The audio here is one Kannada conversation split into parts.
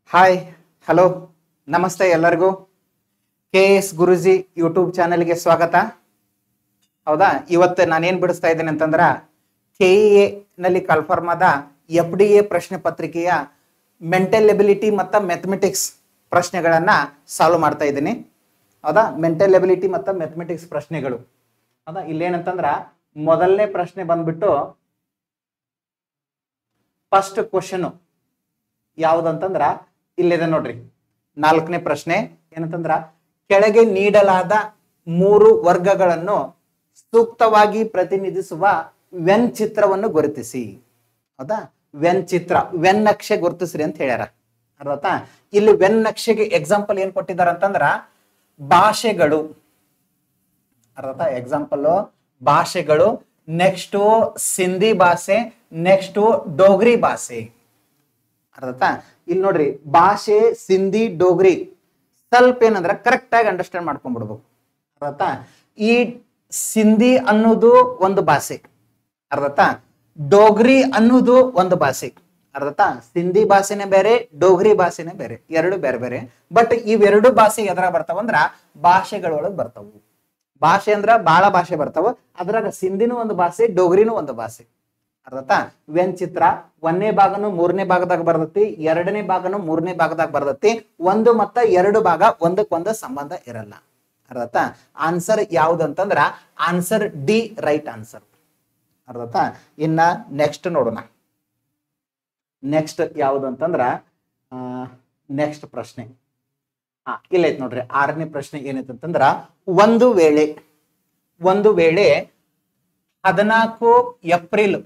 ಹಾಯ್ ಹಲೋ ನಮಸ್ತೆ ಎಲ್ಲರಿಗೂ ಕೆ ಎಸ್ ಗುರುಜಿ ಯೂಟ್ಯೂಬ್ ಚಾನೆಲ್ಗೆ ಸ್ವಾಗತ ಹೌದಾ ಇವತ್ತು ನಾನೇನು ಬಿಡಿಸ್ತಾ ಇದ್ದೇನೆ ಅಂತಂದ್ರ ಕೆ ಇ ನಲ್ಲಿ ಕನ್ಫರ್ಮ್ ಆದ ಎಫ್ ಡಿ ಎ ಪ್ರಶ್ನೆ ಪತ್ರಿಕೆಯ ಮೆಂಟಲ್ ಎಬಿಲಿಟಿ ಮತ್ತು ಮೆಥಮೆಟಿಕ್ಸ್ ಪ್ರಶ್ನೆಗಳನ್ನ ಸಾಲ್ವ್ ಮಾಡ್ತಾ ಇದ್ದೀನಿ ಹೌದಾ ಮೆಂಟಲ್ ಎಬಿಲಿಟಿ ಮತ್ತು ಮೆಥಮೆಟಿಕ್ಸ್ ಪ್ರಶ್ನೆಗಳು ಹೌದಾ ಇಲ್ಲೇನಂತಂದ್ರ ಮೊದಲನೇ ಪ್ರಶ್ನೆ ಬಂದ್ಬಿಟ್ಟು ಫಸ್ಟ್ ಕ್ವಶನ್ ಯಾವುದಂತಂದ್ರ ಇಲ್ಲಿದೆ ನೋಡ್ರಿ ನಾಲ್ಕನೇ ಪ್ರಶ್ನೆ ಏನಂತಂದ್ರ ಕೆಳಗೆ ನೀಡಲಾದ ಮೂರು ವರ್ಗಗಳನ್ನು ಸೂಕ್ತವಾಗಿ ಪ್ರತಿನಿಧಿಸುವ ವೆನ್ ಚಿತ್ರವನ್ನು ಗುರುತಿಸಿ ಹೌದಾ ವೆನ್ ಚಿತ್ರ ವೆನ್ ನಕ್ಷೆ ಗುರುತಿಸ್ರಿ ಅಂತ ಹೇಳ್ಯಾರ ಅರ್ಥ ಇಲ್ಲಿ ವೆನ್ ನಕ್ಷೆಗೆ ಎಕ್ಸಾಂಪಲ್ ಏನ್ ಕೊಟ್ಟಿದ್ದಾರೆ ಅಂತಂದ್ರ ಭಾಷೆಗಳು ಅರ್ಥ ಎಕ್ಸಾಂಪಲ್ ಭಾಷೆಗಳು ನೆಕ್ಸ್ಟ್ ಸಿಂಧಿ ಭಾಷೆ ನೆಕ್ಸ್ಟ್ ಡೋಗ್ರಿ ಭಾಷೆ ಅರ್ಥ ಇಲ್ಲಿ ನೋಡ್ರಿ ಭಾಷೆ ಸಿಂಧಿ ಡೋಗ್ರಿ ಸ್ವಲ್ಪ ಏನಂದ್ರ ಕರೆಕ್ಟ್ ಆಗಿ ಅಂಡರ್ಸ್ಟ್ಯಾಂಡ್ ಮಾಡ್ಕೊಂಡ್ಬಿಡ್ಬೇಕು ಅರ್ಥ ಈ ಸಿಂಧಿ ಅನ್ನೋದು ಒಂದು ಭಾಷೆ ಅರ್ಥ ಡೋಗ್ರಿ ಅನ್ನೋದು ಒಂದು ಭಾಷೆ ಅರ್ಥ ಸಿಂಧಿ ಭಾಷೆನೇ ಬೇರೆ ಡೋಗ್ರಿ ಭಾಷೆನೇ ಬೇರೆ ಎರಡು ಬೇರೆ ಬೇರೆ ಬಟ್ ಇವೆರಡು ಭಾಷೆ ಎದ್ರ ಬರ್ತಾವಂದ್ರ ಭಾಷೆಗಳೊಳಗೆ ಬರ್ತಾವು ಭಾಷೆ ಅಂದ್ರ ಬಹಳ ಭಾಷೆ ಬರ್ತಾವ ಅದ್ರಾಗ ಸಿಂಧಿನೂ ಒಂದು ಭಾಷೆ ಡೋಗ್ರಿನೂ ಒಂದು ಭಾಷೆ ಅರ್ಥ ವೆನ್ ಚಿತ್ರ ಒಂದನೇ ಭಾಗನು ಮೂರನೇ ಭಾಗದಾಗ ಬರ್ತೈತಿ ಎರಡನೇ ಭಾಗನು ಮೂರನೇ ಭಾಗದಾಗ ಬರ್ತೈತಿ ಒಂದು ಮತ್ತ ಎರಡು ಭಾಗ ಒಂದಕ್ಕೊಂದು ಸಂಬಂಧ ಇರಲ್ಲ ಅರ್ಥ ಆನ್ಸರ್ ಯಾವ್ದಂತಂದ್ರ ಆನ್ಸರ್ ಡಿ ರೈಟ್ ಆನ್ಸರ್ ಅರ್ಥ ಇನ್ನ ನೆಕ್ಸ್ಟ್ ನೋಡೋಣ ನೆಕ್ಸ್ಟ್ ಯಾವ್ದು ಅಂತಂದ್ರ ನೆಕ್ಸ್ಟ್ ಪ್ರಶ್ನೆ ಹಾ ಇಲ್ಲೈತ್ ನೋಡ್ರಿ ಆರನೇ ಪ್ರಶ್ನೆ ಏನೈತೆ ಅಂತಂದ್ರ ಒಂದು ವೇಳೆ ಒಂದು ವೇಳೆ ಹದಿನಾಲ್ಕು ಏಪ್ರಿಲ್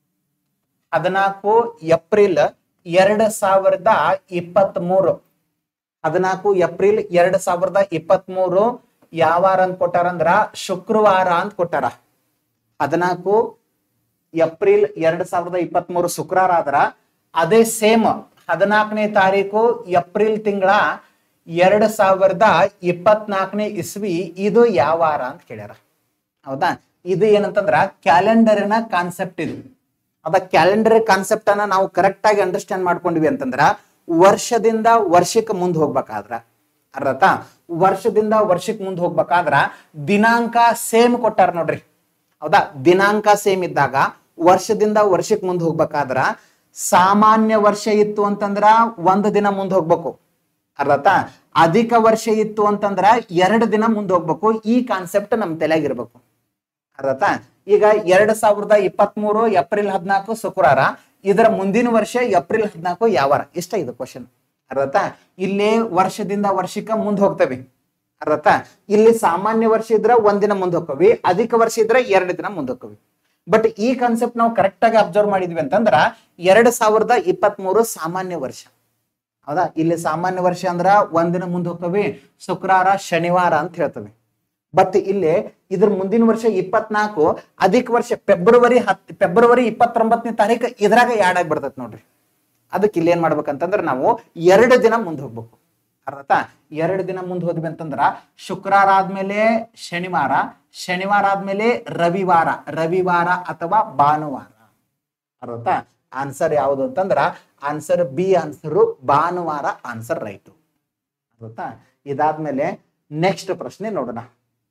ಹದಿನಾಲ್ಕು ಏಪ್ರಿಲ್ ಎರಡ್ ಸಾವಿರದ ಇಪ್ಪತ್ತ್ ಮೂರು ಹದಿನಾಲ್ಕು ಏಪ್ರಿಲ್ ಎರಡ್ ಸಾವಿರದ ಇಪ್ಪತ್ತ್ ಮೂರು ಯಾವ ವಾರ ಅಂತ ಕೊಟ್ಟಾರಂದ್ರ ಶುಕ್ರವಾರ ಅಂತ ಕೊಟ್ಟಾರ ಹದಿನಾಲ್ಕು ಏಪ್ರಿಲ್ ಎರಡ್ ಸಾವಿರದ ಇಪ್ಪತ್ತ್ ಮೂರು ಶುಕ್ರವಾರ ಆದ್ರ ಅದೇ ಸೇಮ್ ಹದಿನಾಲ್ಕನೇ ತಾರೀಕು ಏಪ್ರಿಲ್ ತಿಂಗಳ ಎರಡ್ ಸಾವಿರದ ಇಪ್ಪತ್ನಾಲ್ಕನೇ ಇಸ್ವಿ ಇದು ಯಾವ ವಾರ ಅಂತ ಕೇಳ್ಯಾರ ಹೌದಾ ಇದು ಏನಂತಂದ್ರ ಕ್ಯಾಲೆಂಡರಿನ ಕಾನ್ಸೆಪ್ಟ್ ಇದು ಅದ ಕ್ಯಾಲೆಂಡರ್ ಕಾನ್ಸೆಪ್ಟ್ ಅನ್ನ ನಾವು ಕರೆಕ್ಟ್ ಆಗಿ ಅಂಡರ್ಸ್ಟ್ಯಾಂಡ್ ಮಾಡ್ಕೊಂಡ್ವಿ ಅಂತಂದ್ರ ವರ್ಷದಿಂದ ವರ್ಷಕ್ಕೆ ಮುಂದೆ ಹೋಗ್ಬೇಕಾದ್ರ ಅರ್ಥ ವರ್ಷದಿಂದ ವರ್ಷಕ್ಕೆ ಮುಂದೆ ಹೋಗ್ಬೇಕಾದ್ರ ದಿನಾಂಕ ಸೇಮ್ ಕೊಟ್ಟಾರ ನೋಡ್ರಿ ಹೌದಾ ದಿನಾಂಕ ಸೇಮ್ ಇದ್ದಾಗ ವರ್ಷದಿಂದ ವರ್ಷಕ್ಕೆ ಮುಂದೆ ಹೋಗ್ಬೇಕಾದ್ರ ಸಾಮಾನ್ಯ ವರ್ಷ ಇತ್ತು ಅಂತಂದ್ರ ಒಂದು ದಿನ ಮುಂದೆ ಹೋಗ್ಬೇಕು ಅರ್ಥ ಅಧಿಕ ವರ್ಷ ಇತ್ತು ಅಂತಂದ್ರ ಎರಡು ದಿನ ಮುಂದೆ ಹೋಗ್ಬೇಕು ಈ ಕಾನ್ಸೆಪ್ಟ್ ನಮ್ ತಲೆಯಾಗಿರ್ಬೇಕು ಅರ್ಥ ಈಗ ಎರಡ್ ಸಾವಿರದ ಇಪ್ಪತ್ತ್ ಮೂರು ಏಪ್ರಿಲ್ ಹದಿನಾಲ್ಕು ಶುಕ್ರವಾರ ಇದರ ಮುಂದಿನ ವರ್ಷ ಏಪ್ರಿಲ್ ಹದಿನಾಲ್ಕು ಯಾವಾರ ಇಷ್ಟ ಇದು ಕ್ವಶನ್ ಅರ್ಥ ಇಲ್ಲಿ ವರ್ಷದಿಂದ ವರ್ಷಕ್ಕೆ ಮುಂದೆ ಹೋಗ್ತೇವೆ ಅರ್ಥ ಇಲ್ಲಿ ಸಾಮಾನ್ಯ ವರ್ಷ ಇದ್ರ ಒಂದಿನ ಮುಂದೆ ಹೋಗ್ತವಿ ಅಧಿಕ ವರ್ಷ ಇದ್ರೆ ಎರಡು ದಿನ ಮುಂದೆ ಹೋಗ್ತವಿ ಬಟ್ ಈ ಕಾನ್ಸೆಪ್ಟ್ ನಾವು ಕರೆಕ್ಟ್ ಆಗಿ ಅಬ್ಸರ್ವ್ ಮಾಡಿದ್ವಿ ಅಂತಂದ್ರ ಎರಡ್ ಸಾವಿರದ ಇಪ್ಪತ್ತ್ ಮೂರು ಸಾಮಾನ್ಯ ವರ್ಷ ಹೌದಾ ಇಲ್ಲಿ ಸಾಮಾನ್ಯ ವರ್ಷ ಅಂದ್ರ ಒಂದಿನ ಮುಂದೆ ಹೋಗ್ತವಿ ಶುಕ್ರವಾರ ಶನಿವಾರ ಅಂತ ಹೇಳ್ತವೆ ಬಟ್ ಇಲ್ಲಿ ಇದ್ರ ಮುಂದಿನ ವರ್ಷ ಇಪ್ಪತ್ನಾಲ್ಕು ಅಧಿಕ ವರ್ಷ ಫೆಬ್ರವರಿ ಹತ್ ಫೆಬ್ರವರಿ ಇಪ್ಪತ್ತೊಂಬತ್ತನೇ ತಾರೀಕು ಇದ್ರಾಗ ಯಾಡ್ ಆಗಿ ಬರ್ತೈತಿ ನೋಡ್ರಿ ಅದಕ್ಕೆ ಇಲ್ಲಿ ಏನ್ ಮಾಡ್ಬೇಕಂತಂದ್ರ ನಾವು ಎರಡು ದಿನ ಮುಂದೆ ಹೋಗ್ಬೇಕು ಅರ್ಥ ಎರಡು ದಿನ ಮುಂದೆ ಹೋದ್ವಿ ಅಂತಂದ್ರ ಶುಕ್ರವಾರ ಆದ್ಮೇಲೆ ಶನಿವಾರ ಶನಿವಾರ ಆದ್ಮೇಲೆ ರವಿವಾರ ರವಿವಾರ ಅಥವಾ ಭಾನುವಾರ ಅರ್ಥ ಆನ್ಸರ್ ಯಾವುದು ಅಂತಂದ್ರ ಆನ್ಸರ್ ಬಿ ಆನ್ಸರು ಭಾನುವಾರ ಆನ್ಸರ್ ರೈಟು ಅರ್ಥ ಇದಾದ್ಮೇಲೆ ನೆಕ್ಸ್ಟ್ ಪ್ರಶ್ನೆ ನೋಡೋಣ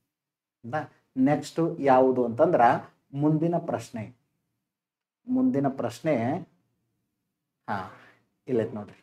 ನೆಕ್ಸ್ಟ್ ಯಾವುದು ಅಂತಂದ್ರ ಮುಂದಿನ ಪ್ರಶ್ನೆ ಮುಂದಿನ ಪ್ರಶ್ನೆ ಹಾ ಇಲ್ಲೈತ್ ನೋಡ್ರಿ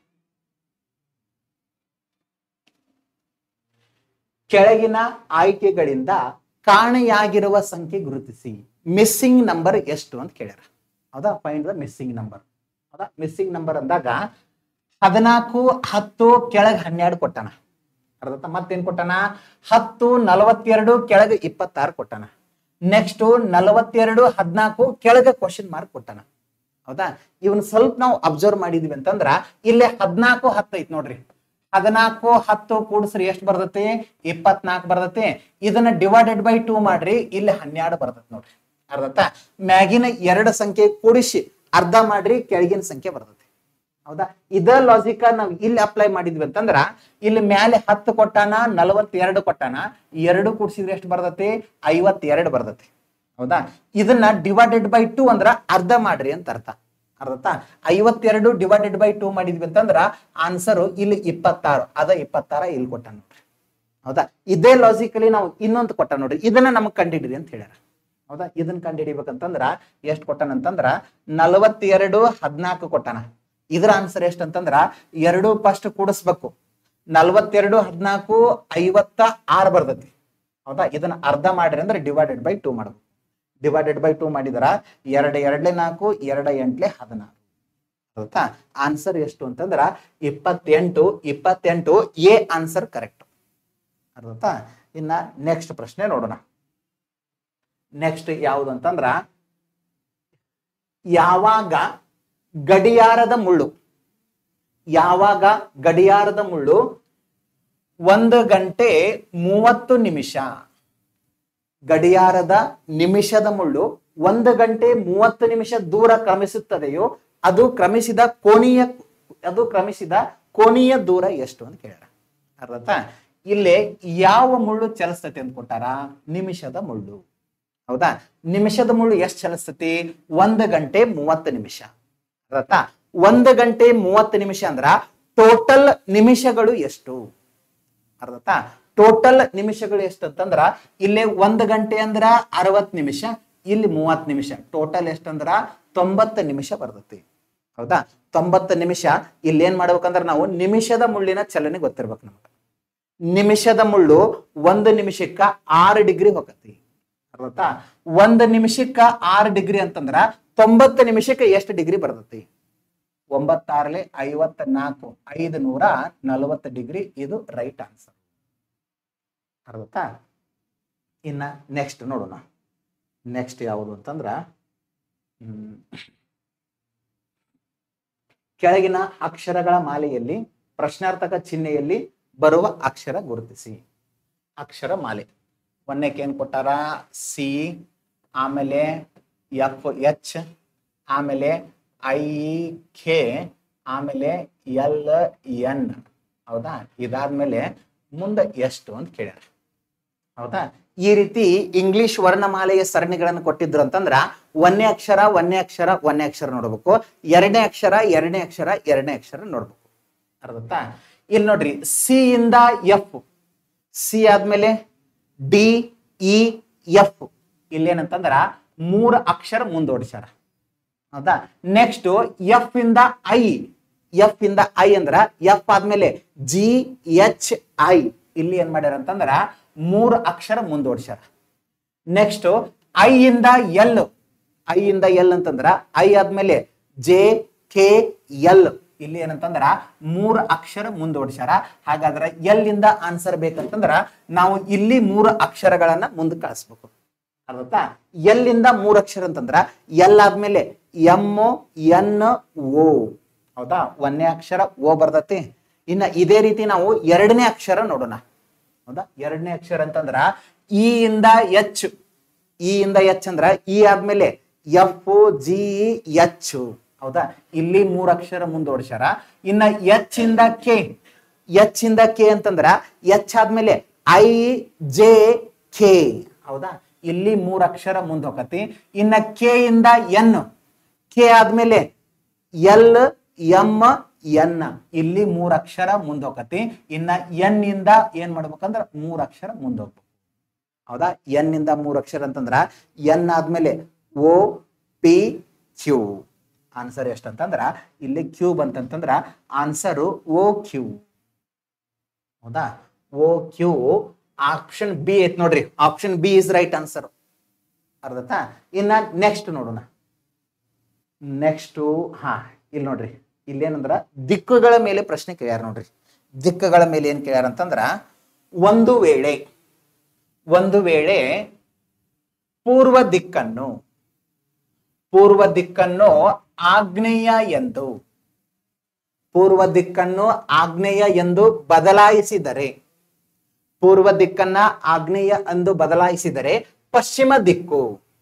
ಕೆಳಗಿನ ಆಯ್ಕೆಗಳಿಂದ ಕಾಣೆಯಾಗಿರುವ ಸಂಖ್ಯೆ ಗುರುತಿಸಿ ಮಿಸ್ಸಿಂಗ್ ನಂಬರ್ ಎಷ್ಟು ಅಂತ ಕೇಳ್ಯಾರ ಹೌದಾ ಫೈಂಡ್ ದ ಮಿಸ್ಸಿಂಗ್ ನಂಬರ್ ಹೌದಾ ಮಿಸ್ಸಿಂಗ್ ನಂಬರ್ ಅಂದಾಗ ಹದಿನಾಲ್ಕು ಹತ್ತು ಕೆಳಗೆ ಹನ್ನೆರಡು ಕೊಟ್ಟಾನ ಅರ್ಥ ಮತ್ತೇನ್ ಕೊಟ್ಟಾನ ಹತ್ತು ನಲವತ್ತೆರಡು ಕೆಳಗೆ ಇಪ್ಪತ್ತಾರು ಕೊಟ್ಟಾನ ನೆಕ್ಸ್ಟ್ ನಲವತ್ತೆರಡು ಹದಿನಾಲ್ಕು ಕೆಳಗೆ ಕ್ವಶನ್ ಮಾರ್ಕ್ ಕೊಟ್ಟಾನ ಹೌದಾ ಇವನ್ ಸ್ವಲ್ಪ ನಾವು ಅಬ್ಸರ್ವ್ ಮಾಡಿದ್ವಿ ಅಂತಂದ್ರ ಇಲ್ಲಿ ಹದಿನಾಲ್ಕು ಹತ್ತು ಐತ್ ನೋಡ್ರಿ ಹದಿನಾಲ್ಕು ಹತ್ತು ಕೂಡಿಸ್ರಿ ಎಷ್ಟು ಬರ್ತೈತಿ ಇಪ್ಪತ್ನಾಲ್ಕು ಬರ್ತೈತಿ ಇದನ್ನ ಡಿವೈಡೆಡ್ ಬೈ ಟೂ ಮಾಡ್ರಿ ಇಲ್ಲಿ ಹನ್ನೆರಡು ಬರ್ತೈತಿ ನೋಡ್ರಿ ಅರ್ಥ ಮ್ಯಾಗಿನ ಎರಡು ಸಂಖ್ಯೆ ಕೂಡಿಸಿ ಅರ್ಧ ಮಾಡ್ರಿ ಕೆಳಗಿನ ಸಂಖ್ಯೆ ಬರ್ತೈತಿ ಹೌದಾ ಇದ ಲಾಜಿಕ ನಾವ್ ಇಲ್ಲಿ ಅಪ್ಲೈ ಮಾಡಿದ್ವಿ ಅಂತಂದ್ರ ಇಲ್ಲಿ ಮ್ಯಾಲೆ ಹತ್ತು ಕೊಟ್ಟಾನ ನಲವತ್ತೆರಡು ಕೊಟ್ಟಾನ ಎರಡು ಕೂಡಿಸಿದ್ರೆ ಎಷ್ಟು ಬರ್ತೈತಿ ಐವತ್ತೆರಡು ಬರ್ತೈತಿ ಹೌದಾ ಇದನ್ನ ಡಿವೈಡೆಡ್ ಬೈ ಟೂ ಅಂದ್ರ ಅರ್ಧ ಮಾಡ್ರಿ ಅಂತ ಅರ್ಥ ಅರ್ಥ ಐವತ್ತೆರಡು ಡಿವೈಡೆಡ್ ಬೈ ಟೂ ಮಾಡಿದ್ವಿ ಅಂತಂದ್ರ ಆನ್ಸರ್ ಇಲ್ಲಿ ಇಪ್ಪತ್ತಾರು ಅದ ಇಪ್ಪತ್ತಾರ ಇಲ್ಲಿ ಕೊಟ್ಟ ನೋಡ್ರಿ ಹೌದಾ ಇದೇ ಲಾಜಿಕಲಿ ನಾವು ಇನ್ನೊಂದು ಕೊಟ್ಟ ನೋಡ್ರಿ ಇದನ್ನ ನಮಗ್ ಕಂಡಿಡ್ರಿ ಅಂತ ಹೇಳ್ಯಾರ ಹೌದಾ ಇದನ್ನ ಕಂಡಿಡಿಬೇಕಂತಂದ್ರ ಎಷ್ಟು ಕೊಟ್ಟನಂತಂದ್ರ ನಲವತ್ತೆರಡು ಹದಿನಾಲ್ಕು ಕೊಟ್ಟಾನ ಇದ್ರ ಆನ್ಸರ್ ಎಷ್ಟು ಅಂತಂದ್ರ ಎರಡು ಫಸ್ಟ್ ಕೂಡಿಸ್ಬೇಕು ನಲವತ್ತೆರಡು ಹದಿನಾಲ್ಕು ಐವತ್ತ ಆರು ಬರ್ತೈತಿ ಹೌದಾ ಇದನ್ನ ಅರ್ಧ ಮಾಡಿರಿ ಅಂದ್ರೆ ಡಿವೈಡೆಡ್ ಬೈ ಟೂ ಮಾಡ್ಬೇಕು ಡಿವೈಡೆಡ್ ಬೈ ಟೂ ಮಾಡಿದ್ರ ಎರಡು ಎರಡ್ಲೆ ನಾಲ್ಕು ಎರಡ ಎಂಟ್ಲೆ ಹದಿನಾರು ಹೌದಾ ಆನ್ಸರ್ ಎಷ್ಟು ಅಂತಂದ್ರ ಇಪ್ಪತ್ತೆಂಟು ಇಪ್ಪತ್ತೆಂಟು ಎ ಆನ್ಸರ್ ಕರೆಕ್ಟ್ ಅರ್ಧತಾ ಇನ್ನ ನೆಕ್ಸ್ಟ್ ಪ್ರಶ್ನೆ ನೋಡೋಣ ನೆಕ್ಸ್ಟ್ ಯಾವುದು ಅಂತಂದ್ರ ಯಾವಾಗ ಗಡಿಯಾರದ ಮುಳ್ಳು ಯಾವಾಗ ಗಡಿಯಾರದ ಮುಳ್ಳು ಒಂದು ಗಂಟೆ ಮೂವತ್ತು ನಿಮಿಷ ಗಡಿಯಾರದ ನಿಮಿಷದ ಮುಳ್ಳು ಒಂದು ಗಂಟೆ ಮೂವತ್ತು ನಿಮಿಷ ದೂರ ಕ್ರಮಿಸುತ್ತದೆಯೋ ಅದು ಕ್ರಮಿಸಿದ ಕೋಣೀಯ ಅದು ಕ್ರಮಿಸಿದ ಕೋಣೀಯ ದೂರ ಎಷ್ಟು ಅಂತ ಕೇಳ್ಯಾರ ಅರ್ಥ ಇಲ್ಲೇ ಯಾವ ಮುಳ್ಳು ಚಲಿಸ್ತತಿ ಅಂತ ಕೊಟ್ಟಾರ ನಿಮಿಷದ ಮುಳ್ಳು ಹೌದಾ ನಿಮಿಷದ ಮುಳ್ಳು ಎಷ್ಟು ಚಲಿಸ್ತತಿ ಒಂದು ಗಂಟೆ ಮೂವತ್ತು ನಿಮಿಷ ಅರ್ಥ ಒಂದು ಗಂಟೆ ಮೂವತ್ತು ನಿಮಿಷ ಅಂದ್ರ ಟೋಟಲ್ ನಿಮಿಷಗಳು ಎಷ್ಟು ಅರ್ಥ ಟೋಟಲ್ ನಿಮಿಷಗಳು ಎಷ್ಟು ಅಂತಂದ್ರ ಇಲ್ಲಿ ಒಂದು ಗಂಟೆ ಅಂದ್ರ ಅರವತ್ ನಿಮಿಷ ಇಲ್ಲಿ ಮೂವತ್ ನಿಮಿಷ ಟೋಟಲ್ ಎಷ್ಟಂದ್ರ ತೊಂಬತ್ತು ನಿಮಿಷ ಬರ್ತೈತಿ ಹೌದಾ ತೊಂಬತ್ತು ನಿಮಿಷ ಇಲ್ಲಿ ಏನ್ ಮಾಡ್ಬೇಕಂದ್ರ ನಾವು ನಿಮಿಷದ ಮುಳ್ಳಿನ ಚಲನೆ ಗೊತ್ತಿರ್ಬೇಕು ನಮ್ಗೆ ನಿಮಿಷದ ಮುಳ್ಳು ಒಂದು ನಿಮಿಷಕ್ಕ ಆರು ಡಿಗ್ರಿ ಹೋಗತಿ ಅರ್ಥ ಒಂದು ನಿಮಿಷಕ್ಕ ಆರು ಡಿಗ್ರಿ ಅಂತಂದ್ರ ತೊಂಬತ್ತು ನಿಮಿಷಕ್ಕೆ ಎಷ್ಟು ಡಿಗ್ರಿ ಬರ್ತೈತಿ ಒಂಬತ್ತಾರಲೆ ಐವತ್ತ ನಾಲ್ಕು ಐದು ನೂರ ನಲವತ್ತು ಡಿಗ್ರಿ ಇದು ರೈಟ್ ಆನ್ಸರ್ ಅರ್ಥ ಇನ್ನ ನೆಕ್ಸ್ಟ್ ನೋಡೋಣ ನೆಕ್ಸ್ಟ್ ಯಾವುದು ಅಂತಂದ್ರ ಹ್ಮ್, ಕೆಳಗಿನ ಅಕ್ಷರಗಳ ಮಾಲೆಯಲ್ಲಿ ಪ್ರಶ್ನಾರ್ಥಕ ಚಿಹ್ನೆಯಲ್ಲಿ ಬರುವ ಅಕ್ಷರ ಗುರುತಿಸಿ ಅಕ್ಷರ ಮಾಲೆ ಒಂದಕ್ಕೆ ಏನ್ ಕೊಟ್ಟಾರ ಸಿ ಆಮೇಲೆ ಎಫ್ ಎಚ್ ಆಮೇಲೆ ಐ ಕೆ ಆಮೇಲೆ ಎಲ್ ಎನ್ ಹೌದಾ ಇದಾದ್ಮೇಲೆ ಮುಂದೆ ಎಷ್ಟು ಅಂತ ಕೇಳ್ಯಾರ ಹೌದಾ ಈ ರೀತಿ ಇಂಗ್ಲಿಷ್ ವರ್ಣಮಾಲೆಯ ಸರಣಿಗಳನ್ನು ಕೊಟ್ಟಿದ್ರು ಅಂತಂದ್ರ ಒಂದೇ ಅಕ್ಷರ ಒಂದೇ ಅಕ್ಷರ ಒಂದೇ ಅಕ್ಷರ ನೋಡ್ಬೇಕು ಎರಡನೇ ಅಕ್ಷರ ಎರಡನೇ ಅಕ್ಷರ ಎರಡನೇ ಅಕ್ಷರ ನೋಡ್ಬೇಕು ಅರ್ಧತ್ತಾ ಇಲ್ಲಿ ನೋಡ್ರಿ ಸಿ ಇಂದ ಎಫ್ ಸಿ ಆದ್ಮೇಲೆ ಡಿ ಇ ಎಫ್ ಇಲ್ಲೇನಂತಂದ್ರ ಮೂರು ಅಕ್ಷರ ಮುಂದೋಡಿಸ್ಯಾರ ಹೌದಾ ನೆಕ್ಸ್ಟ್ ಎಫ್ ಇಂದ ಐ ಎಫ್ ಇಂದ ಐ ಅಂದ್ರ ಎಫ್ ಆದ್ಮೇಲೆ ಜಿ ಎಚ್ ಐ ಇಲ್ಲಿ ಏನ್ ಮಾಡ್ಯಾರ ಅಂತಂದ್ರ ಮೂರು ಅಕ್ಷರ ಮುಂದೋಡ್ಸ್ಯಾರ ನೆಕ್ಸ್ಟ್ ಐ ಇಂದ ಎಲ್ ಐ ಇಂದ ಎಲ್ ಅಂತಂದ್ರ ಐ ಆದ್ಮೇಲೆ ಜೆ ಕೆ ಎಲ್ ಇಲ್ಲಿ ಏನಂತಂದ್ರ ಮೂರು ಅಕ್ಷರ ಮುಂದೋಡ್ಸ್ಯಾರ ಹಾಗಾದ್ರೆ ಎಲ್ ಇಂದ ಆನ್ಸರ್ ಬೇಕಂತಂದ್ರ ನಾವು ಇಲ್ಲಿ ಮೂರು ಅಕ್ಷರಗಳನ್ನ ಮುಂದೆ ಕಳಿಸ್ಬೇಕು ಅರ್ಥ ಎಲ್ಲಿಂದ ಮೂರು ಅಕ್ಷರ ಅಂತಂದ್ರ ಎಲ್ ಆದ್ಮೇಲೆ ಎಂ ಎನ್ ಓ ಹೌದಾ ಒಂದನೇ ಅಕ್ಷರ ಓ ಬರ್ತತಿ ಇನ್ನ ಇದೇ ರೀತಿ ನಾವು ಎರಡನೇ ಅಕ್ಷರ ನೋಡೋಣ ಹೌದಾ ಎರಡನೇ ಅಕ್ಷರ ಅಂತಂದ್ರ ಇ ಇಂದ ಎಚ್ ಇ ಇಂದ ಎಚ್ ಅಂದ್ರ ಇ ಆದ್ಮೇಲೆ ಎಫ್ ಜಿ ಎಚ್ ಹೌದಾ ಇಲ್ಲಿ ಮೂರು ಅಕ್ಷರ ಮುಂದೋಡ್ಸ್ಯಾರ ಇನ್ನ ಎಚ್ ಇಂದ ಕೆ ಎಚ್ ಇಂದ ಕೆ ಅಂತಂದ್ರ ಎಚ್ ಆದ್ಮೇಲೆ ಐ ಜೆ ಕೆ ಹೌದಾ ಇಲ್ಲಿ ಮೂರು ಅಕ್ಷರ ಮುಂದೆ ಹೋಗತಿ ಇನ್ನ ಕೆ ಇಂದ ಎನ್ ಕೆ ಆದ್ಮೇಲೆ ಎಲ್ ಎಂ ಎನ್ ಇಲ್ಲಿ ಮೂರು ಅಕ್ಷರ ಮುಂದೆ ಹೋಗತಿ ಇನ್ನ ಎನ್ ಇಂದ ಏನ್ ಮಾಡ್ಬೇಕಂದ್ರ ಮೂರು ಅಕ್ಷರ ಮುಂದೆ ಹೋಗ್ಬೇಕು ಹೌದಾ ಎನ್ ಇಂದ ಮೂರು ಅಕ್ಷರ ಅಂತಂದ್ರ ಎನ್ ಆದ್ಮೇಲೆ ಓ ಪಿ ಕ್ಯೂ ಆನ್ಸರ್ ಎಷ್ಟಂತಂದ್ರ ಇಲ್ಲಿ ಕ್ಯೂ ಬಂತಂತಂದ್ರ ಆನ್ಸರು ಓ ಕ್ಯೂ ಹೌದಾ ಓ ಕ್ಯೂ ಆಪ್ಷನ್ ಬಿ ಐತ್ ನೋಡ್ರಿ option B is right answer ಅರ್ಧತಾ ಇನ್ನ ನೆಕ್ಸ್ಟ್ ನೋಡೋಣ ನೆಕ್ಸ್ಟ್ ಹಾ ಇಲ್ಲಿ ನೋಡ್ರಿ ಇಲ್ಲೇನಂದ್ರ ದಿಕ್ಕುಗಳ ಮೇಲೆ ಪ್ರಶ್ನೆ ಕೇಳ್ಯಾರ ನೋಡ್ರಿ ದಿಕ್ಕುಗಳ ಮೇಲೆ ಏನ್ ಕೇಳ್ಯಾರ ಅಂತಂದ್ರ ಒಂದು ವೇಳೆ ಒಂದು ವೇಳೆ ಪೂರ್ವ ದಿಕ್ಕನ್ನು ಪೂರ್ವ ದಿಕ್ಕನ್ನು ಆಗ್ನೇಯ ಎಂದು ಪೂರ್ವ ದಿಕ್ಕನ್ನು ಆಗ್ನೇಯ ಎಂದು ಬದಲಾಯಿಸಿದರೆ ಪೂರ್ವ ದಿಕ್ಕನ್ನ ಆಗ್ನೇಯ ಎಂದು ಬದಲಾಯಿಸಿದರೆ ಪಶ್ಚಿಮ ದಿಕ್ಕು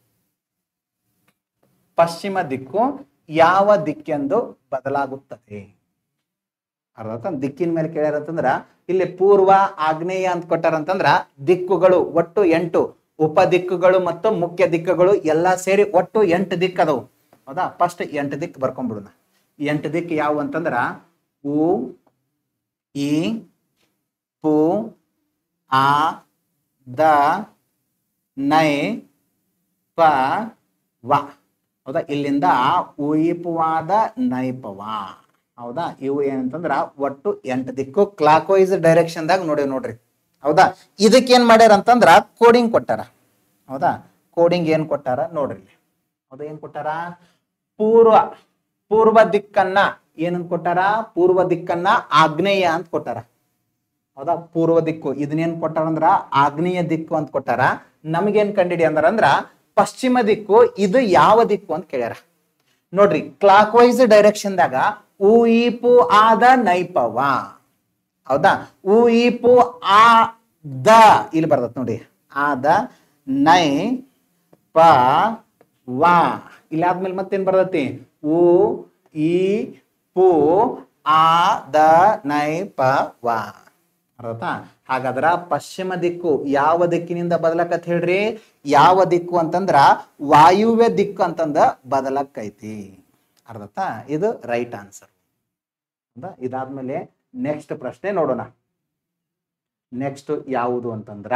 ಪಶ್ಚಿಮ ದಿಕ್ಕು ಯಾವ ದಿಕ್ಕೆಂದು ಬದಲಾಗುತ್ತದೆ ಅರ್ಥ ದಿಕ್ಕಿನ ಮೇಲೆ ಕೇಳ್ಯಾರ ಅಂತಂದ್ರ ಇಲ್ಲಿ ಪೂರ್ವ ಆಗ್ನೇಯ ಅಂತ ಕೊಟ್ಟಾರಂತಂದ್ರ ದಿಕ್ಕುಗಳು ಒಟ್ಟು ಎಂಟು ಉಪ ದಿಕ್ಕುಗಳು ಮತ್ತು ಮುಖ್ಯ ದಿಕ್ಕುಗಳು ಎಲ್ಲಾ ಸೇರಿ ಒಟ್ಟು ಎಂಟು ದಿಕ್ಕದವು ಹೌದಾ ಫಸ್ಟ್ ಎಂಟು ದಿಕ್ಕು ಬರ್ಕೊಂಡ್ಬಿಡೋಣ ಎಂಟು ದಿಕ್ಕು ಯಾವ ಅಂತಂದ್ರ ಉ ಈ ಪು ಆ ದ ನೈ ಪ ವ ಹೌದಾ ಇಲ್ಲಿಂದ ಉಯಿಪವಾದ ನೈಪವ ಹೌದಾ ಇವು ಏನಂತಂದ್ರ ಒಟ್ಟು ಎಂಟು ದಿಕ್ಕು ಕ್ಲಾಕ್ ವೈಸ್ ಡೈರೆಕ್ಷನ್ದಾಗ ನೋಡಿವ್ ನೋಡ್ರಿ ಹೌದಾ ಇದಕ್ಕೇನ್ ಮಾಡ್ಯಾರ ಅಂತಂದ್ರ ಕೋಡಿಂಗ್ ಕೊಟ್ಟಾರ ಹೌದಾ ಕೋಡಿಂಗ್ ಏನ್ ಕೊಟ್ಟಾರ ನೋಡ್ರಿ ಇಲ್ಲಿ. ಹೌದಾ ಏನ್ ಕೊಟ್ಟಾರ ಪೂರ್ವ ಪೂರ್ವ ದಿಕ್ಕನ್ನ ಏನಂತ ಕೊಟ್ಟಾರ ಪೂರ್ವ ದಿಕ್ಕನ್ನ ಆಗ್ನೇಯ ಅಂತ ಕೊಟ್ಟಾರ ಹೌದಾ ಪೂರ್ವ ದಿಕ್ಕು ಇದನ್ನೇನ್ ಕೊಟ್ಟಾರ ಅಂದ್ರ ಆಗ್ನೇಯ ದಿಕ್ಕು ಅಂತ ಕೊಟ್ಟಾರ ನಮಗೇನ್ ಕಂಡಿಡಿ ಅಂದ್ರ ಅಂದ್ರ ಪಶ್ಚಿಮ ದಿಕ್ಕು ಇದು ಯಾವ ದಿಕ್ಕು ಅಂತ ಕೇಳ್ಯಾರ ನೋಡ್ರಿ ಕ್ಲಾಕ್ ವೈಸ್ ಡೈರೆಕ್ಷನ್ದಾಗ ಉ ಈ ಪು ಆದ ನೈಪವ ಹೌದಾ ಉ ಈ ಪು ಆ ದ ಇಲ್ಲಿ ಬರ್ತತ್ ನೋಡಿ ಆದ ನೈ ಪ ವ ಇಲ್ಲಿ ಆದ್ಮೇಲೆ ಮತ್ತೇನ್ ಬರ್ತೈತಿ ಉ ಈ ಪು ಆ ದ ನೈ ಪ ವ ಅರ್ಥ ಹಾಗಾದ್ರ ಪಶ್ಚಿಮ ದಿಕ್ಕು ಯಾವ ದಿಕ್ಕಿನಿಂದ ಬದಲಕತ್ ಹೇಳ್ರಿ ಯಾವ ದಿಕ್ಕು ಅಂತಂದ್ರ ವಾಯುವ್ಯ ದಿಕ್ಕು ಅಂತಂದ ಬದಲಕ್ಕೈತಿ ಅರ್ಥ ಇದು ರೈಟ್ ಆನ್ಸರ್ ಇದಾದ್ಮೇಲೆ ನೆಕ್ಸ್ಟ್ ಪ್ರಶ್ನೆ ನೋಡೋಣ ನೆಕ್ಸ್ಟ್ ಯಾವುದು ಅಂತಂದ್ರ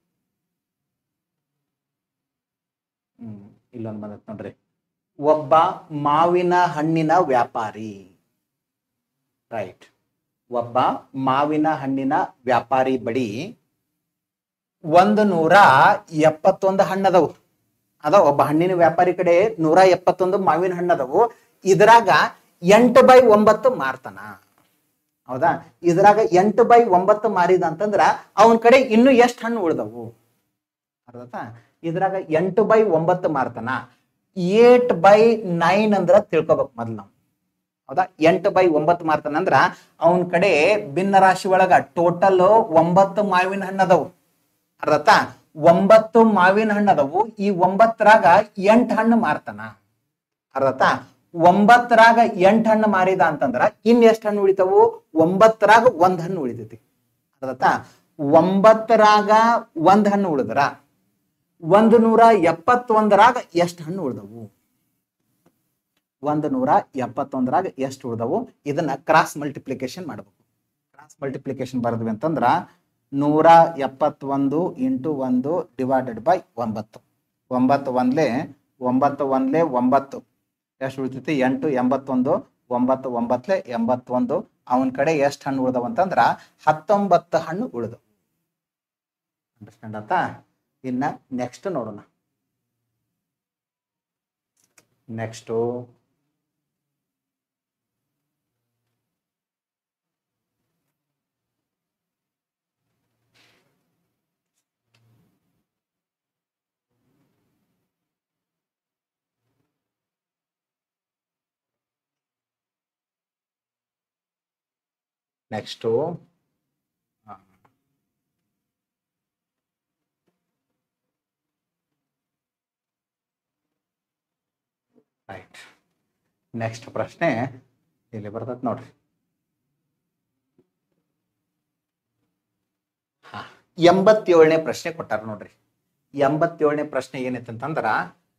ಹ್ಮ್ ಇಲ್ಲೊಂದು ಬಂದತ್ ನೋಡ್ರಿ ಒಬ್ಬ ಮಾವಿನ ಹಣ್ಣಿನ ವ್ಯಾಪಾರಿ ರೈಟ್ ಒಬ್ಬ ಮಾವಿನ ಹಣ್ಣಿನ ವ್ಯಾಪಾರಿ ಬಳಿ ಒಂದು ನೂರ ಎಪ್ಪತ್ತೊಂದು ಹಣ್ಣದವು ಅದ ಒಬ್ಬ ಹಣ್ಣಿನ ವ್ಯಾಪಾರಿ ಕಡೆ ನೂರ ಎಪ್ಪತ್ತೊಂದು ಮಾವಿನ ಹಣ್ಣದವು ಇದ್ರಾಗ ಎಂಟು ಬೈ ಒಂಬತ್ತು ಮಾರ್ತಾನ ಹೌದಾ ಇದ್ರಾಗ ಎಂಟು ಬೈ ಒಂಬತ್ತು ಮಾರಿದ ಅಂತಂದ್ರ ಅವನ ಕಡೆ ಇನ್ನು ಎಷ್ಟು ಹಣ್ಣು ಉಳ್ದವು ಅರ್ಧತಾ ಇದ್ರಾಗ ಎಂಟು ಬೈ ಒಂಬತ್ತು ಮಾರ್ತಾನ ಏಟ್ ಬೈ ನೈನ್ ಅಂದ್ರ ತಿಳ್ಕೊಬೇಕು ಮೊದ್ಲು ನಾವು ಹೌದಾ ಎಂಟು ಬೈ ಒಂಬತ್ತು ಮಾರ್ತಾನ ಅಂದ್ರ ಅವನ ಕಡೆ ಭಿನ್ನ ರಾಶಿ ಒಳಗ ಟೋಟಲ್ ಒಂಬತ್ತು ಮಾವಿನ ಹಣ್ಣದವು ಅರ್ಧತ ಒಂಬತ್ತು ಮಾವಿನ ಹಣ್ಣದವು ಈ ಒಂಬತ್ತರಾಗ ಎಂಟು ಹಣ್ಣು ಮಾರ್ತಾನ ಅರ್ಧತ ಒಂಬತ್ತರಾಗ ಎಂಟು ಹಣ್ಣು ಮಾರಿದ ಅಂತಂದ್ರ ಇನ್ ಎಷ್ಟು ಹಣ್ಣು ಉಳಿತಾವು ಒಂಬತ್ತರಾಗ ಒಂದ್ ಹಣ್ಣು ಉಳಿತೈತಿ ಅರ್ಧತ ಒಂಬತ್ತರಾಗ ಒಂದ್ ಹಣ್ಣು ಉಳಿದ್ರ ಒಂದು ನೂರ ಎಪ್ಪತ್ತೊಂದರಾಗ ಎಷ್ಟು ಹಣ್ಣು ಉಳ್ದವು ಒಂದು ನೂರ ಎಪ್ಪತ್ತೊಂದರಾಗ ಎಷ್ಟು ಉಳ್ದವು ಇದನ್ನ ಕ್ರಾಸ್ ಮಲ್ಟಿಪ್ಲಿಕೇಶನ್ ಮಾಡ್ಬೇಕು ಕ್ರಾಸ್ ಮಲ್ಟಿಪ್ಲಿಕೇಶನ್ ಬರೆದ್ವಿ ಅಂತಂದ್ರ ನೂರ ಎಪ್ಪತ್ತೊಂದು ಇಂಟು ಒಂದು ಡಿವೈಡೆಡ್ ಬೈ ಒಂಬತ್ತು ಒಂಬತ್ತು ಒಂದ್ಲೆ ಒಂಬತ್ತು ಒಂದ್ಲೆ ಒಂಬತ್ತು ಎಷ್ಟು ಉಳಿತೈತಿ ಎಂಟು ಎಂಬತ್ತೊಂದು ಒಂಬತ್ತು ಒಂಬತ್ಲೆ ಎಂಬತ್ತೊಂದು ಅವನ ಕಡೆ ಎಷ್ಟು ಹಣ್ಣು ಉಳ್ದವು ಅಂತಂದ್ರ ಹತ್ತೊಂಬತ್ತು ಹಣ್ಣು ಉಳಿದವು ಅಂಡರ್ಸ್ಟ್ಯಾಂಡ್ ಆತಾ ಇನ್ನ ನೆಕ್ಸ್ಟ್ ನೋಡೋಣ ನೆಕ್ಸ್ಟು ನೆಕ್ಸ್ಟು ರೈಟ್ ನೆಕ್ಸ್ಟ್ ಪ್ರಶ್ನೆ ಇಲ್ಲಿ ಬರ್ತೈತೆ ನೋಡ್ರಿ ಹಾ ಎಂಬತ್ತೇಳನೇ ಪ್ರಶ್ನೆ ಕೊಟ್ಟಾರ ನೋಡ್ರಿ ಎಂಬತ್ತೇಳನೇ ಪ್ರಶ್ನೆ ಏನೈತೆ ಅಂತಂದ್ರ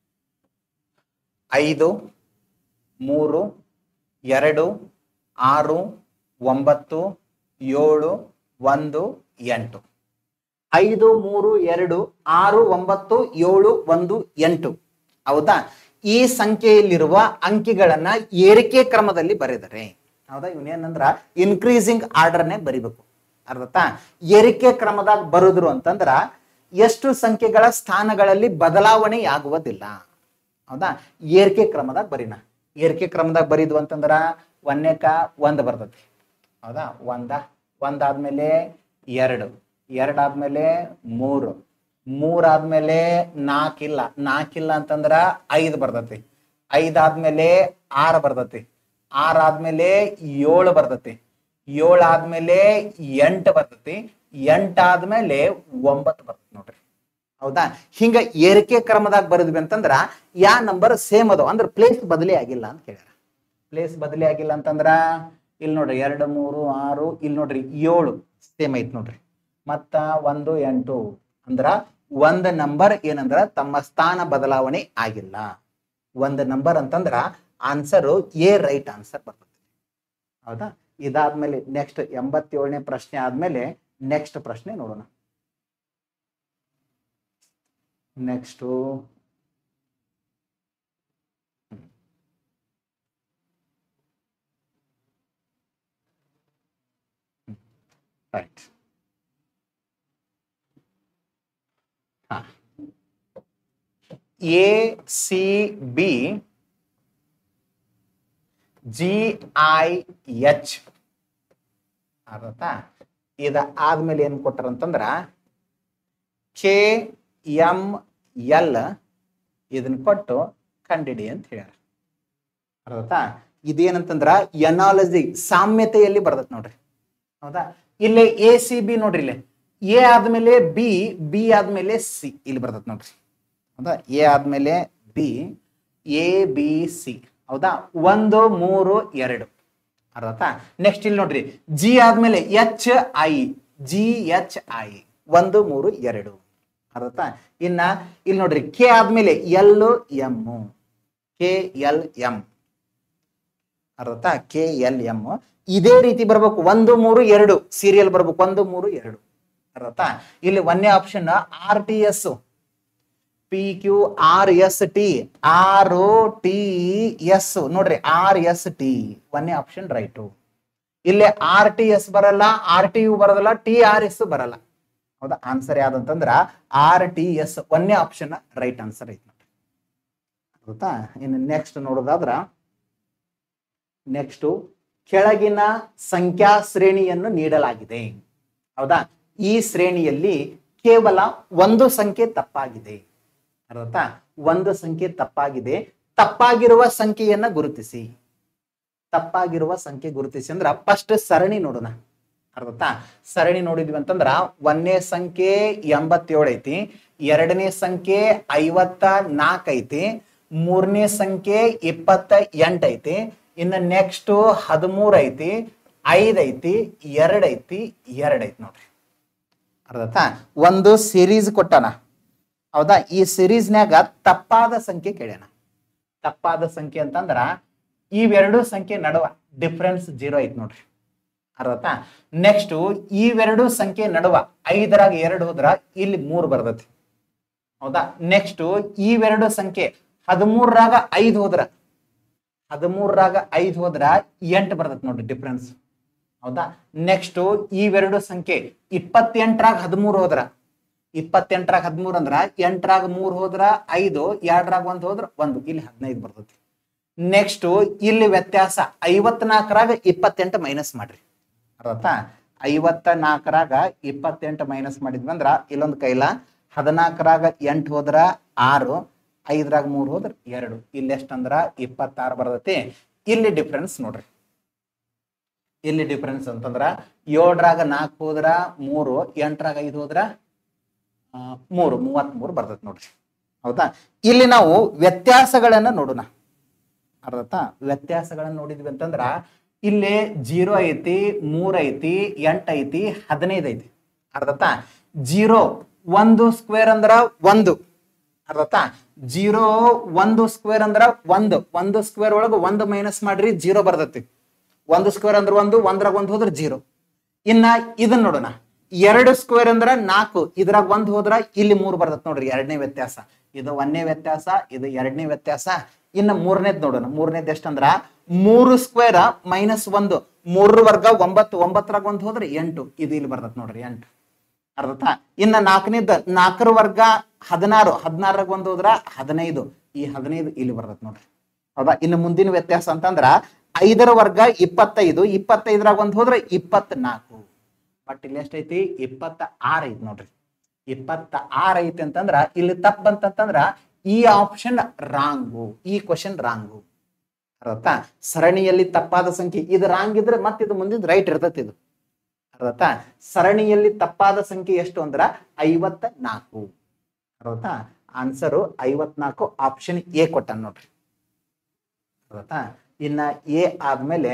ಐದು ಮೂರು ಎರಡು ಆರು ಒಂಬತ್ತು ಏಳು ಒಂದು ಎಂಟು ಐದು ಮೂರು ಎರಡು ಆರು ಒಂಬತ್ತು ಏಳು ಒಂದು ಎಂಟು ಹೌದಾ ಈ ಸಂಖ್ಯೆಯಲ್ಲಿರುವ ಅಂಕಿಗಳನ್ನ ಏರಿಕೆ ಕ್ರಮದಲ್ಲಿ ಬರೆದರೆ ಹೌದಾ ಇವನೇನಂದ್ರ ಇನ್ಕ್ರೀಸಿಂಗ್ ಆರ್ಡರ್ನೇ ಬರಿಬೇಕು ಅರ್ಧತಾ ಏರಿಕೆ ಕ್ರಮದಾಗ ಬರುದ್ರು ಅಂತಂದ್ರ ಎಷ್ಟು ಸಂಖ್ಯೆಗಳ ಸ್ಥಾನಗಳಲ್ಲಿ ಬದಲಾವಣೆ ಆಗುವುದಿಲ್ಲ ಹೌದಾ ಏರಿಕೆ ಕ್ರಮದಾಗ ಬರೀನ ಏರಿಕೆ ಕ್ರಮದಾಗ ಬರೀದ್ವು ಅಂತಂದ್ರ ಒಂದನೇಕ ಒಂದ್ ಬರ್ತೈತಿ ಹೌದಾ ಒಂದ ಒಂದಾದ್ಮೇಲೆ ಎರಡು ಎರಡಾದ್ಮೇಲೆ ಮೂರು ಮೂರಾದ್ಮೇಲೆ ನಾಲ್ಕಿಲ್ಲ ನಾಲ್ಕಿಲ್ಲ ಅಂತಂದ್ರ ಐದು ಬರ್ತೈತಿ ಐದಾದ್ಮೇಲೆ ಆರು ಬರ್ತೈತಿ ಆರಾದ್ಮೇಲೆ ಏಳು ಬರ್ತೈತಿ ಏಳು ಆದ್ಮೇಲೆ ಎಂಟು ಬರ್ತೈತಿ ಎಂಟಾದ್ಮೇಲೆ ಒಂಬತ್ತು ಬರ್ತೈತಿ ನೋಡ್ರಿ ಹೌದಾ ಹಿಂಗ ಏರಿಕೆ ಕ್ರಮದಾಗ ಬರದ್ವಿ ಅಂತಂದ್ರ ಯಾ ನಂಬರ್ ಸೇಮ್ ಅದು ಅಂದ್ರೆ ಪ್ಲೇಸ್ ಬದಲಿ ಆಗಿಲ್ಲ ಅಂತ ಕೇಳ್ಯಾರ ಪ್ಲೇಸ್ ಬದಲಿ ಆಗಿಲ್ಲ ಅಂತಂದ್ರ ಇಲ್ಲಿ ನೋಡ್ರಿ ಎರಡು ಮೂರು ಆರು ಇಲ್ಲಿ ನೋಡ್ರಿ ಏಳು ಸೇಮ್ ಐತ್ ನೋಡ್ರಿ ಮತ್ತ ಒಂದು ಎಂಟು ಅಂದ್ರ ಒಂದ್ ನಂಬರ್ ಏನಂದ್ರ ತಮ್ಮ ಸ್ಥಾನ ಬದಲಾವಣೆ ಆಗಿಲ್ಲ ಒಂದು ನಂಬರ್ ಅಂತಂದ್ರ ಆನ್ಸರು ಎ ರೈಟ್ ಆನ್ಸರ್ ಬರ್ತದೆ ಹೌದಾ ಇದಾದ್ಮೇಲೆ ನೆಕ್ಸ್ಟ್ ಎಂಬತ್ತೇಳನೇ ಪ್ರಶ್ನೆ ಆದ್ಮೇಲೆ ನೆಕ್ಸ್ಟ್ ಪ್ರಶ್ನೆ ನೋಡೋಣ next right A C B G I H ಅರ್ಥ ಇದ ಆದ್ಮೇಲೆ ಏನ್ ಕೊಟ್ಟಾರ ಅಂತಂದ್ರ ಕೆ ಎಂ ಎಲ್ ಇದನ್ನ ಕೊಟ್ಟು ಕಂಡಿಡಿ ಅಂತ ಹೇಳ್ಯಾರ ಅರ್ಥ ಇದೇನಂತಂದ್ರ ಎನಾಲಜಿ ಸಾಮ್ಯತೆಯಲ್ಲಿ ಬರ್ತೈತೆ ನೋಡ್ರಿ ಹೌದಾ ಇಲ್ಲಿ ಎ ಸಿ ಬಿ ನೋಡ್ರಿ ಇಲ್ಲಿ ಎ ಆದ್ಮೇಲೆ ಬಿ ಬಿ ಆದ್ಮೇಲೆ ಸಿ ಇಲ್ಲಿ ಬರ್ತೈತೆ ನೋಡ್ರಿ ಹೌದಾ ಎ ಆದ್ಮೇಲೆ ಬಿ ಎ ಬಿ ಸಿ ಹೌದಾ ಒಂದು ಮೂರು ಎರಡು ಅರ್ಥ ನೆಕ್ಸ್ಟ್ ಇಲ್ಲಿ ನೋಡ್ರಿ ಜಿ ಆದ್ಮೇಲೆ H I G H I ಒಂದು ಮೂರು ಎರಡು ಅರ್ಥ ಇನ್ನ ಇಲ್ಲಿ ನೋಡ್ರಿ ಕೆ ಆದ್ಮೇಲೆ L M K L M ಅರ್ಥ ಕೆ ಎಲ್ ಎಂ ಇದೇ ರೀತಿ ಬರ್ಬೇಕು ಒಂದು ಮೂರು ಎರಡು ಸೀರಿಯಲ್ ಬರ್ಬೇಕು ಒಂದು ಮೂರು ಎರಡು ಅರ್ಥ ಇಲ್ಲಿ ಒಂದೇ option R T S P Q R S T R T S ನೋಡ್ರಿ ಆರ್ ಎಸ್ ಟಿ ಒಂದೇ ಆಪ್ಷನ್ ರೈಟು ಇಲ್ಲಿ ಆರ್ ಟಿ ಎಸ್ ಬರಲ್ಲ ಆರ್ ಟಿ ಯು ಬರೋದಲ್ಲ ಟಿ ಆರ್ ಎಸ್ ಬರಲ್ಲ ಹೌದಾ ಆನ್ಸರ್ ಯಾವ್ದಂತಂದ್ರ ಆರ್ ಟಿ ಎಸ್ ಒಂದೇ ಆಪ್ಷನ್ ರೈಟ್ ಆನ್ಸರ್ ಐತಿ ನೋಡ್ರಿ ಹೌದಾ ಇನ್ನು ನೆಕ್ಸ್ಟ್ ನೋಡೋದಾದ್ರ ನೆಕ್ಸ್ಟ್ ಕೆಳಗಿನ ಸಂಖ್ಯಾ ಶ್ರೇಣಿಯನ್ನು ನೀಡಲಾಗಿದೆ ಹೌದಾ ಈ ಶ್ರೇಣಿಯಲ್ಲಿ ಕೇವಲ ಒಂದು ಸಂಖ್ಯೆ ತಪ್ಪಾಗಿದೆ ಅರ್ಥ ಒಂದು ಸಂಖ್ಯೆ ತಪ್ಪಾಗಿದೆ ತಪ್ಪಾಗಿರುವ ಸಂಖ್ಯೆಯನ್ನ ಗುರುತಿಸಿ ತಪ್ಪಾಗಿರುವ ಸಂಖ್ಯೆ ಗುರುತಿಸಿ ಅಂದ್ರ ಫಸ್ಟ್ ಸರಣಿ ನೋಡೋಣ ಅರ್ಥ ಸರಣಿ ನೋಡಿದ್ವಿ ಅಂತಂದ್ರ ಒಂದನೇ ಸಂಖ್ಯೆ ಎಂಬತ್ತೇಳು ಐತಿ ಎರಡನೇ ಸಂಖ್ಯೆ ಐವತ್ತ ನಾಲ್ಕು ಐತಿ ಮೂರನೇ ಸಂಖ್ಯೆ ಇಪ್ಪತ್ತ ಎಂಟು ಐತಿ ಇನ್ನು ನೆಕ್ಸ್ಟ್ ಹದಿಮೂರು ಐತಿ ಐದ್ ಐತಿ ಎರಡ್ ಐತಿ ಎರಡ್ ಐತಿ ನೋಡ್ರಿ ಅರ್ಥ ಒಂದು ಸಿರೀಸ್ ಕೊಟ್ಟಾನ ಹೌದಾ ಈ ಸಿರೀಸ್ನ್ಯಾಗ ತಪ್ಪಾದ ಸಂಖ್ಯೆ ಕೇಳ್ಯಾನ ತಪ್ಪಾದ ಸಂಖ್ಯೆ ಅಂತಂದ್ರ ಇವೆರಡು ಸಂಖ್ಯೆ ನಡುವ ಡಿಫ್ರೆನ್ಸ್ ಜೀರೋ ಐತಿ ನೋಡ್ರಿ ಅರ್ಥ ನೆಕ್ಸ್ಟ್ ಇವೆರಡು ಸಂಖ್ಯೆ ನಡುವ ಐದರಾಗ ಎರಡು ಹೋದ್ರ ಇಲ್ಲಿ ಮೂರು ಬರ್ತೈತಿ ಹೌದಾ ನೆಕ್ಸ್ಟ್ ಇವೆರಡು ಸಂಖ್ಯೆ ಹದಿಮೂರರಾಗ ಐದು ಹೋದ್ರ ಹದಿಮೂರರಾಗ ಐದು ಹೋದ್ರ ಎಂಟು ಬರ್ತೈತಿ ನೋಡ್ರಿ ಡಿಫ್ರೆನ್ಸ್ ಹೌದಾ ನೆಕ್ಸ್ಟ್ ಇವೆರಡು ಸಂಖ್ಯೆ ಇಪ್ಪತ್ತೆಂಟರಾಗ ಹದಿಮೂರು ಹೋದ್ರ ಇಪ್ಪತ್ತೆಂಟರಾಗ ಹದಿಮೂರು ಅಂದ್ರ ಎಂಟರಾಗ ಮೂರ್ ಹೋದ್ರ ಐದು ಎರಡರಾಗ ಒಂದ್ ಹೋದ್ರ ಒಂದು ಇಲ್ಲಿ ಹದಿನೈದು ಬರ್ತೈತಿ ನೆಕ್ಸ್ಟ್ ಇಲ್ಲಿ ವ್ಯತ್ಯಾಸ ಐವತ್ನಾಲ್ಕರಾಗ ಇಪ್ಪತ್ತೆಂಟು ಮೈನಸ್ ಮಾಡ್ರಿ ಅರ್ಥ ಐವತ್ತ ನಾಲ್ಕರಾಗ ಇಪ್ಪತ್ತೆಂಟು ಮೈನಸ್ ಮಾಡಿದ್ವಿ ಅಂದ್ರ ಇಲ್ಲೊಂದು ಕೈಲ ಹದಿನಾಲ್ಕರಾಗ ಎಂಟು ಹೋದ್ರ ಆರು ಐದರಾಗ ಮೂರು ಹೋದ್ರ ಎರಡು ಇಲ್ಲಿ ಎಷ್ಟಂದ್ರ ಇಪ್ಪತ್ತಾರು ಬರ್ತೈತಿ ಇಲ್ಲಿ ಡಿಫ್ರೆನ್ಸ್ ನೋಡ್ರಿ ಇಲ್ಲಿ ಡಿಫ್ರೆನ್ಸ್ ಅಂತಂದ್ರ ಏಳರಾಗ ನಾಲ್ಕು ಹೋದ್ರ ಮೂರು ಎಂಟರಾಗ ಐದು ಹೋದ್ರ ಆ, ಮೂರು ಮೂವತ್ಮೂರು ಬರ್ತೈತಿ ನೋಡ್ರಿ ಹೌದಾ ಇಲ್ಲಿ ನಾವು ವ್ಯತ್ಯಾಸಗಳನ್ನ ನೋಡೋಣ ಅರ್ಥ ವ್ಯತ್ಯಾಸಗಳನ್ನ ನೋಡಿದ್ವಿ ಅಂತಂದ್ರ ಇಲ್ಲಿ ಜೀರೋ ಐತಿ ಮೂರ್ ಐತಿ ಎಂಟ್ ಐತಿ ಹದಿನೈದು ಐತಿ ಅರ್ಥ ಜೀರೋ ಒಂದು ಸ್ಕ್ವೇರ್ ಅಂದ್ರ ಒಂದು ಅರ್ಥ ಜೀರೋ ಒಂದು ಸ್ಕ್ವೇರ್ ಅಂದ್ರ ಒಂದು ಒಂದು ಸ್ಕ್ವೇರ್ ಒಳಗ ಒಂದು ಮೈನಸ್ ಮಾಡ್ರಿ ಜೀರೋ ಬರ್ತೈತಿ ಒಂದು ಸ್ಕ್ವೇರ್ ಅಂದ್ರ ಒಂದು ಒಂದ್ರಾಗ ಒಂದು ಹೋದ್ರ ಜೀರೋ ಇನ್ನ ಇದನ್ನ ನೋಡೋಣ ಎರಡು ಸ್ಕ್ವೇರ್ ಅಂದ್ರ ನಾಲ್ಕು ಇದ್ರಾಗ ಒಂದ್ ಹೋದ್ರ ಇಲ್ಲಿ ಮೂರು ಬರ್ತೈತಿ ನೋಡ್ರಿ ಎರಡನೇ ವ್ಯತ್ಯಾಸ ಇದು ಒಂದನೇ ವ್ಯತ್ಯಾಸ ಇದು ಎರಡನೇ ವ್ಯತ್ಯಾಸ ಇನ್ನ ಮೂರನೇದ್ ನೋಡೋಣ ಮೂರನೇದ್ ಎಷ್ಟಂದ್ರ ಮೂರು ಸ್ಕ್ವೇರ್ ಮೈನಸ್ ಒಂದು ಮೂರರ ವರ್ಗ ಒಂಬತ್ತು ಒಂಬತ್ತರಾಗ ಒಂದ್ ಹೋದ್ರೆ ಎಂಟು ಇದು ಇಲ್ಲಿ ಬರ್ತೈತಿ ನೋಡ್ರಿ ಎಂಟು ಅರ್ಥ ಇನ್ನ ನಾಲ್ಕನೇದ ನಾಲ್ಕರ ವರ್ಗ ಹದಿನಾರು ಹದಿನಾರರಾಗ ಒಂದ್ ಹೋದ್ರ ಹದಿನೈದು ಈ ಹದಿನೈದು ಇಲ್ಲಿ ಬರ್ತೈತಿ ನೋಡ್ರಿ ಹೌದಾ ಇನ್ನು ಮುಂದಿನ ವ್ಯತ್ಯಾಸ ಅಂತಂದ್ರ ಐದರ ವರ್ಗ ಇಪ್ಪತ್ತೈದು ಇಪ್ಪತ್ತೈದರಾಗ ಒಂದ್ ಹೋದ್ರೆ ಇಪ್ಪತ್ನಾಲ್ಕು ಬಟ್ ಇಲ್ಲಿ ಎಷ್ಟೈತಿ ಇಪ್ಪತ್ತ ಆರ್ ಐತಿ ನೋಡ್ರಿ ಇಪ್ಪತ್ತ ಆರ್ ಐತಿ ಅಂತಂದ್ರ ಇಲ್ಲಿ ತಪ್ಪ ಬಂತಂತಂದ್ರ ಈ ಆಪ್ಷನ್ ರಾಂಗು ಈ ಕ್ವಶನ್ ರಾಂಗು ಅರ್ಥ ಸರಣಿಯಲ್ಲಿ ತಪ್ಪಾದ ಸಂಖ್ಯೆ ಇದು ರಾಂಗ್ ಇದ್ರೆ ಮತ್ತೆ ಇದು ಮುಂದಿನ ರೈಟ್ ಇರ್ತೈತಿ ಇದು ಅರ್ಥ ಸರಣಿಯಲ್ಲಿ ತಪ್ಪಾದ ಸಂಖ್ಯೆ ಎಷ್ಟು ಅಂದ್ರ ಐವತ್ತ ನಾಲ್ಕು ಅರ್ಥ ಆನ್ಸರು ಐವತ್ನಾಲ್ಕು ಆಪ್ಷನ್ ಎ ಕೊಟ್ಟ ನೋಡ್ರಿ ಅರ್ಥ ಇನ್ನ ಎ ಆದ್ಮೇಲೆ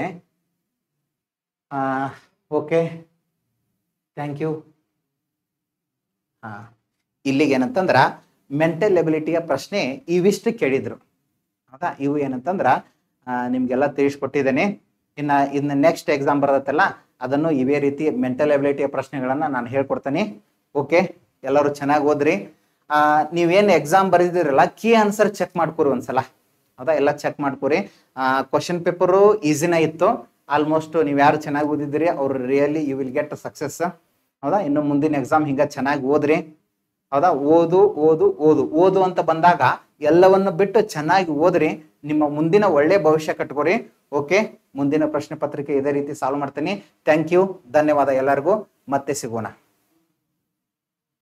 ಓಕೆ ಥ್ಯಾಂಕ್ ಯು ಹಾ ಇಲ್ಲಿಗೆ ಏನಂತಂದ್ರ ಮೆಂಟಲ್ ಎಬಿಲಿಟಿಯ ಪ್ರಶ್ನೆ ಇವಿಷ್ಟು ಕೇಳಿದ್ರು ಹೌದಾ ಇವು ಏನಂತಂದ್ರ ಆ, ನಿಮ್ಗೆಲ್ಲ ತಿಳಿಸ್ಕೊಟ್ಟಿದ್ದೇನೆ ಇನ್ನ ಇನ್ನು ನೆಕ್ಸ್ಟ್ ಎಕ್ಸಾಮ್ ಬರತ್ತಲ್ಲ ಅದನ್ನು ಇವೇ ರೀತಿ ಮೆಂಟಲ್ ಎಬಿಲಿಟಿಯ ಪ್ರಶ್ನೆಗಳನ್ನ ನಾನು ಹೇಳ್ಕೊಡ್ತೀನಿ ಓಕೆ ಎಲ್ಲರೂ ಚೆನ್ನಾಗಿ ಓದ್ರಿ ಆ, ನೀವೇನ್ ಎಕ್ಸಾಮ್ ಬರೆದಿರಲ್ಲ ಕೀ ಆನ್ಸರ್ ಚೆಕ್ ಮಾಡ್ಕೊರಿ ಒಂದ್ಸಲ ಹೌದಾ ಎಲ್ಲ ಚೆಕ್ ಮಾಡ್ಕೊರಿ ಕ್ವಶನ್ ಪೇಪರು ಈಸಿನ ಇತ್ತು ಆಲ್ಮೋಸ್ಟ್ ನೀವು ಯಾರು ಚೆನ್ನಾಗಿ ಓದಿದ್ದೀರಿ ಅವ್ರು really you will get success ಹೌದಾ ಇನ್ನು ಮುಂದಿನ ಎಕ್ಸಾಮ್ ಹಿಂಗ ಚೆನ್ನಾಗಿ ಓದ್ರಿ ಹೌದಾ ಓದು ಓದು ಓದು ಓದು ಅಂತ ಬಂದಾಗ ಎಲ್ಲವನ್ನು ಬಿಟ್ಟು ಚೆನ್ನಾಗಿ ಓದ್ರಿ ನಿಮ್ಮ ಮುಂದಿನ ಒಳ್ಳೆ ಭವಿಷ್ಯ ಕಟ್ಕೋರಿ ಓಕೆ ಮುಂದಿನ ಪ್ರಶ್ನೆ ಪತ್ರಿಕೆ ಇದೇ ರೀತಿ ಸಾಲ್ವ್ ಮಾಡ್ತೀನಿ ಥ್ಯಾಂಕ್ ಯು ಧನ್ಯವಾದ ಎಲ್ಲರಿಗೂ ಮತ್ತೆ ಸಿಗೋಣ